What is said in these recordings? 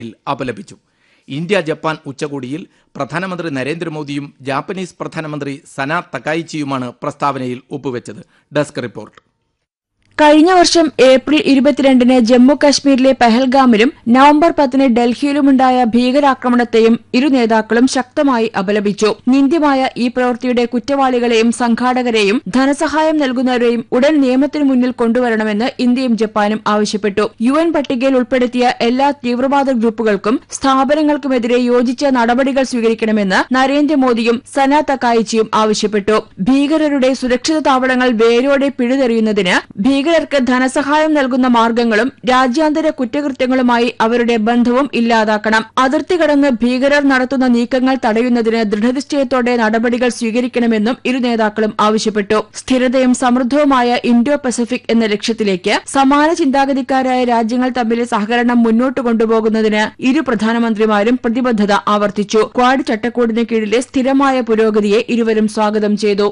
അപലപിച്ചു India Japan ഉച്ചകോടിയിൽ പ്രധാനമന്ത്രി നരേന്ദ്രമോദിയും ജാപ്പനീസ് പ്രധാനമന്ത്രി സന തക്കായിച്ചിയുമാണ് പ്രസ്താവനയിൽ ഒപ്പുവെച്ചത് ഡെസ്ക് റിപ്പോർട്ട് കഴിഞ്ഞ വർഷം ഏപ്രിൽ ഇരുപത്തിരണ്ടിന് ജമ്മു കശ്മീരിലെ പഹൽഗാമിലും നവംബർ പത്തിന് ഡൽഹിയിലുമുണ്ടായ ഭീകരാക്രമണത്തെയും ഇരു നേതാക്കളും ശക്തമായി അപലപിച്ചു നിന്ദ്യമായ ഈ പ്രവൃത്തിയുടെ കുറ്റവാളികളെയും സംഘാടകരെയും ധനസഹായം നൽകുന്നവരെയും ഉടൻ നിയമത്തിനു മുന്നിൽ കൊണ്ടുവരണമെന്ന് ഇന്ത്യയും ജപ്പാനും ആവശ്യപ്പെട്ടു യു എൻ പട്ടികയിൽ ഉൾപ്പെടുത്തിയ എല്ലാ തീവ്രവാദ ഗ്രൂപ്പുകൾക്കും സ്ഥാപനങ്ങൾക്കുമെതിരെ യോജിച്ച നടപടികൾ സ്വീകരിക്കണമെന്ന് നരേന്ദ്രമോദിയും സന തക്കായിച്ചിയും ആവശ്യപ്പെട്ടു ഭീകരരുടെ സുരക്ഷിത താവളങ്ങൾ വേരോടെ പിഴുതെറിയുന്നതിന് ഭീകരർക്ക് ധനസഹായം നൽകുന്ന മാർഗങ്ങളും രാജ്യാന്തര കുറ്റകൃത്യങ്ങളുമായി അവരുടെ ബന്ധവും ഇല്ലാതാക്കണം അതിർത്തി കടന്ന് ഭീകരർ നടത്തുന്ന നീക്കങ്ങൾ തടയുന്നതിന് ദൃഢനിശ്ചയത്തോടെ നടപടികൾ സ്വീകരിക്കണമെന്നും ഇരു നേതാക്കളും ആവശ്യപ്പെട്ടു സ്ഥിരതയും സമൃദ്ധവുമായ ഇൻഡോ പസഫിക് എന്ന ലക്ഷ്യത്തിലേക്ക് സമാന ചിന്താഗതിക്കാരായ രാജ്യങ്ങൾ തമ്മിലെ സഹകരണം മുന്നോട്ട് കൊണ്ടുപോകുന്നതിന് ഇരു പ്രധാനമന്ത്രിമാരും പ്രതിബദ്ധത ആവർത്തിച്ചു ക്വാഡ് ചട്ടക്കൂടിന് കീഴിലെ സ്ഥിരമായ പുരോഗതിയെ ഇരുവരും സ്വാഗതം ചെയ്തു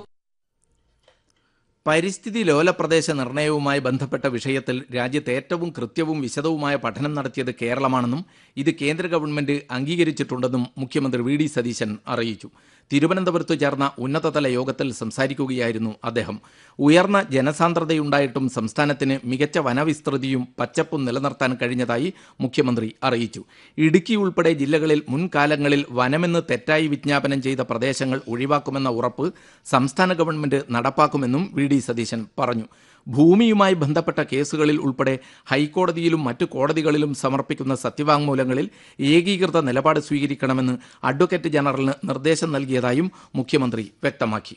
പരിസ്ഥിതി ലോല പ്രദേശ നിർണയവുമായി ബന്ധപ്പെട്ട വിഷയത്തിൽ രാജ്യത്ത് ഏറ്റവും കൃത്യവും വിശദവുമായ പഠനം നടത്തിയത് കേരളമാണെന്നും ഇത് കേന്ദ്ര ഗവൺമെന്റ് അംഗീകരിച്ചിട്ടുണ്ടെന്നും മുഖ്യമന്ത്രി വി ഡി സതീശൻ അറിയിച്ചു തിരുവനന്തപുരത്ത് ചേർന്ന ഉന്നതതല യോഗത്തിൽ സംസാരിക്കുകയായിരുന്നു അദ്ദേഹം ഉയർന്ന ജനസാന്ദ്രതയുണ്ടായിട്ടും സംസ്ഥാനത്തിന് മികച്ച വനവിസ്തൃതിയും പച്ചപ്പും നിലനിർത്താൻ കഴിഞ്ഞതായി മുഖ്യമന്ത്രി അറിയിച്ചു ഇടുക്കി ഉൾപ്പെടെ ജില്ലകളിൽ മുൻകാലങ്ങളിൽ വനമെന്ന് തെറ്റായി വിജ്ഞാപനം ചെയ്ത പ്രദേശങ്ങൾ ഒഴിവാക്കുമെന്ന ഉറപ്പ് സംസ്ഥാന ഗവൺമെന്റ് നടപ്പാക്കുമെന്നും വി ഡി സതീശൻ പറഞ്ഞു ഭൂമിയുമായി ബന്ധപ്പെട്ട കേസുകളിൽ ഉൾപ്പെടെ ഹൈക്കോടതിയിലും മറ്റു കോടതികളിലും സമർപ്പിക്കുന്ന സത്യവാങ്മൂലങ്ങളിൽ ഏകീകൃത നിലപാട് സ്വീകരിക്കണമെന്ന് അഡ്വക്കേറ്റ് ജനറലിന് നിർദ്ദേശം നൽകിയതായും മുഖ്യമന്ത്രി വ്യക്തമാക്കി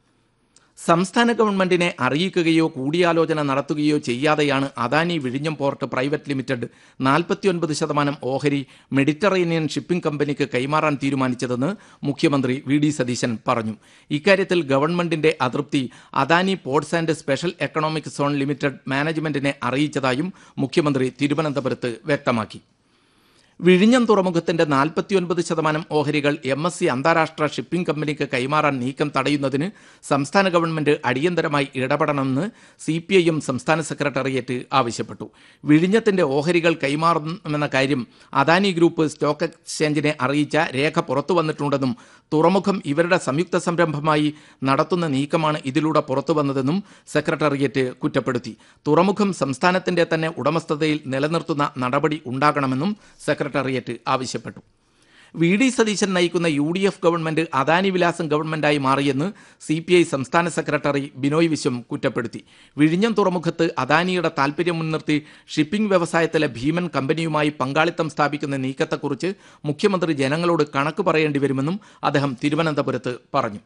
സംസ്ഥാന ഗവൺമെന്റിനെ അറിയിക്കുകയോ കൂടിയാലോചന നടത്തുകയോ ചെയ്യാതെയാണ് അദാനി വിഴിഞ്ഞം പോർട്ട് പ്രൈവറ്റ് ലിമിറ്റഡ് നാൽപ്പത്തിയൊൻപത് ശതമാനം ഓഹരി മെഡിറ്ററേനിയൻ ഷിപ്പിംഗ് കമ്പനിക്ക് കൈമാറാൻ തീരുമാനിച്ചതെന്ന് മുഖ്യമന്ത്രി വി ഡി സതീശൻ പറഞ്ഞു ഇക്കാര്യത്തിൽ ഗവൺമെന്റിന്റെ അതൃപ്തി Adani ports and special economic zone limited മാനേജ്മെന്റിനെ അറിയിച്ചതായും മുഖ്യമന്ത്രി തിരുവനന്തപുരത്ത് വ്യക്തമാക്കി വിഴിഞ്ഞം തുറമുഖത്തിന്റെ നാൽപ്പത്തിയൊൻപത് ശതമാനം ഓഹരികൾ എം എസ് സി അന്താരാഷ്ട്ര ഷിപ്പിംഗ് കമ്പനിക്ക് കൈമാറാൻ നീക്കം തടയുന്നതിന് സംസ്ഥാന ഗവൺമെന്റ് അടിയന്തരമായി ഇടപെടണമെന്ന് സി പി ഐ എം സംസ്ഥാന സെക്രട്ടേറിയറ്റ് ആവശ്യപ്പെട്ടു വിഴിഞ്ഞത്തിന്റെ ഓഹരികൾ കൈമാറുമെന്ന കാര്യം അദാനി ഗ്രൂപ്പ് സ്റ്റോക്ക് എക്സ്ചേഞ്ചിനെ അറിയിച്ച രേഖ പുറത്തു വന്നിട്ടുണ്ടെന്നും തുറമുഖം ഇവരുടെ സംയുക്ത സംരംഭമായി നടത്തുന്ന നീക്കമാണ് ഇതിലൂടെ പുറത്തുവന്നതെന്നും സെക്രട്ടേറിയറ്റ് കുറ്റപ്പെടുത്തി തുറമുഖം സംസ്ഥാനത്തിന്റെ തന്നെ ഉടമസ്ഥതയിൽ നിലനിർത്തുന്ന നടപടി ഉണ്ടാകണമെന്നും സെക്രട്ടേറിയറ്റ് ആവശ്യപ്പെട്ടു വി ഡി സതീശൻ നയിക്കുന്ന U D F government Adani വിലാസം ഗവൺമെന്റായി മാറിയെന്ന് സി പി ഐ സംസ്ഥാന സെക്രട്ടറി ബിനോയ് വിശ്വം കുറ്റപ്പെടുത്തി വിഴിഞ്ഞം തുറമുഖത്ത് അദാനിയുടെ താൽപര്യം മുൻനിർത്തി ഷിപ്പിംഗ് വ്യവസായത്തിലെ ഭീമൻ കമ്പനിയുമായി പങ്കാളിത്തം സ്ഥാപിക്കുന്ന നീക്കത്തെക്കുറിച്ച് മുഖ്യമന്ത്രി ജനങ്ങളോട് കണക്ക് പറയേണ്ടി വരുമെന്നും അദ്ദേഹം തിരുവനന്തപുരത്ത് പറഞ്ഞു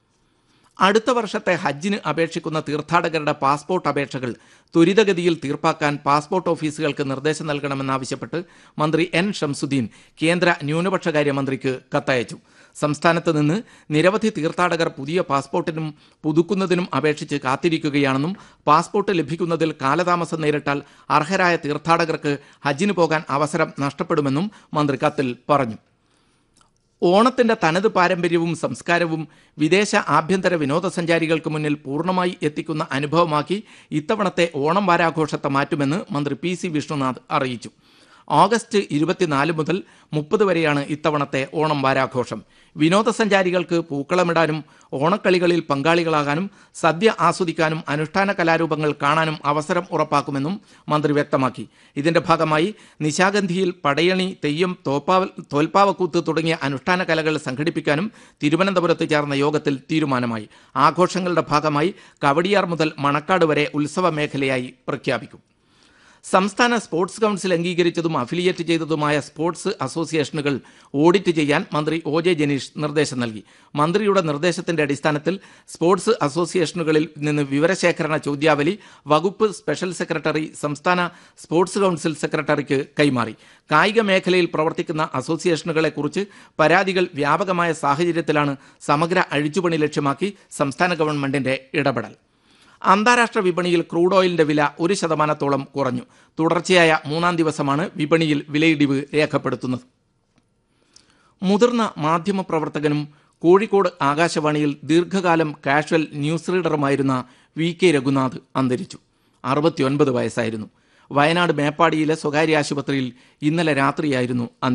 അടുത്ത വർഷത്തെ ഹജ്ജിന് അപേക്ഷിക്കുന്ന തീർത്ഥാടകരുടെ പാസ്പോർട്ട് അപേക്ഷകൾ ത്വരിതഗതിയിൽ തീർപ്പാക്കാൻ പാസ്പോർട്ട് ഓഫീസുകൾക്ക് നിർദ്ദേശം നൽകണമെന്നാവശ്യപ്പെട്ട് മന്ത്രി എൻ ഷംസുദ്ദീൻ കേന്ദ്ര ന്യൂനപക്ഷകാര്യ മന്ത്രിക്ക് കത്തയച്ചു സംസ്ഥാനത്ത് നിന്ന് നിരവധി തീർത്ഥാടകർ പുതിയ പാസ്പോർട്ടിനും പുതുക്കുന്നതിനും അപേക്ഷിച്ച് കാത്തിരിക്കുകയാണെന്നും പാസ്പോർട്ട് ലഭിക്കുന്നതിൽ കാലതാമസം നേരിട്ടാൽ അർഹരായ തീർത്ഥാടകർക്ക് ഹജ്ജിന് പോകാൻ അവസരം നഷ്ടപ്പെടുമെന്നും മന്ത്രി കത്തിൽ പറഞ്ഞു ഓണത്തിന്റെ തനത് പാരമ്പര്യവും സംസ്കാരവും വിദേശ ആഭ്യന്തര വിനോദസഞ്ചാരികൾക്ക് മുന്നിൽ പൂർണ്ണമായി എത്തിക്കുന്ന അനുഭവമാക്കി ഇത്തവണത്തെ ഓണം വാരാഘോഷത്തെ മാറ്റുമെന്ന് മന്ത്രി പി സി വിഷ്ണുനാഥ് അറിയിച്ചു ഓഗസ്റ്റ് ഇരുപത്തിനാല് മുതൽ മുപ്പത് വരെയാണ് ഇത്തവണത്തെ ഓണം വാരാഘോഷം വിനോദസഞ്ചാരികൾക്ക് പൂക്കളമിടാനും ഓണക്കളികളിൽ പങ്കാളികളാകാനും സദ്യ ആസ്വദിക്കാനും അനുഷ്ഠാന കലാരൂപങ്ങൾ കാണാനും അവസരം ഉറപ്പാക്കുമെന്നും മന്ത്രി വ്യക്തമാക്കി ഇതിന്റെ ഭാഗമായി നിശാഗന്ധിയിൽ പടയണി തെയ്യം തോപ്പാവൽ തോൽപ്പാവക്കൂത്ത് തുടങ്ങിയ അനുഷ്ഠാന കലകൾ സംഘടിപ്പിക്കാനും തിരുവനന്തപുരത്ത് ചേർന്ന യോഗത്തിൽ തീരുമാനമായി ആഘോഷങ്ങളുടെ ഭാഗമായി കവടിയാർ മുതൽ മണക്കാട് വരെ ഉത്സവ മേഖലയായി പ്രഖ്യാപിക്കും സംസ്ഥാന സ്പോർട്സ് കൗൺസിൽ അംഗീകരിച്ചതും അഫിലിയേറ്റ് ചെയ്തതുമായ സ്പോർട്സ് അസോസിയേഷനുകൾ ഓഡിറ്റ് ചെയ്യാൻ മന്ത്രി ഒ ജെ ജനീഷ് നിർദ്ദേശം നൽകി മന്ത്രിയുടെ നിർദ്ദേശത്തിന്റെ അടിസ്ഥാനത്തിൽ സ്പോർട്സ് അസോസിയേഷനുകളിൽ നിന്ന് വിവരശേഖരണ ചോദ്യാവലി വകുപ്പ് സ്പെഷ്യൽ സെക്രട്ടറി സംസ്ഥാന സ്പോർട്സ് കൗൺസിൽ സെക്രട്ടറിക്ക് കൈമാറി കായിക മേഖലയിൽ പ്രവർത്തിക്കുന്ന അസോസിയേഷനുകളെക്കുറിച്ച് പരാതികൾ വ്യാപകമായ സാഹചര്യത്തിലാണ് സമഗ്ര അഴിച്ചുപണി ലക്ഷ്യമാക്കി സംസ്ഥാന ഗവൺമെന്റിന്റെ ഇടപെടൽ അന്താരാഷ്ട്ര വിപണിയിൽ ക്രൂഡ് ഓയിലിന്റെ വില ഒരു ശതമാനത്തോളം കുറഞ്ഞു തുടർച്ചയായ മൂന്നാം ദിവസമാണ് വിപണിയിൽ വിലയിടിവ് രേഖപ്പെടുത്തുന്നത് മുതിർന്ന മാധ്യമപ്രവർത്തകനും കോഴിക്കോട് ആകാശവാണിയിൽ ദീർഘകാലം കാഷ്വൽ ന്യൂസ് റീഡറുമായിരുന്ന വി കെ രഘുനാഥ് അന്തരിച്ചു അറുപത്തിയൊൻപത് വയസ്സായിരുന്നു വയനാട് മേപ്പാടിയിലെ സ്വകാര്യ ആശുപത്രിയിൽ ഇന്നലെ രാത്രിയായിരുന്നു അന്ത്യം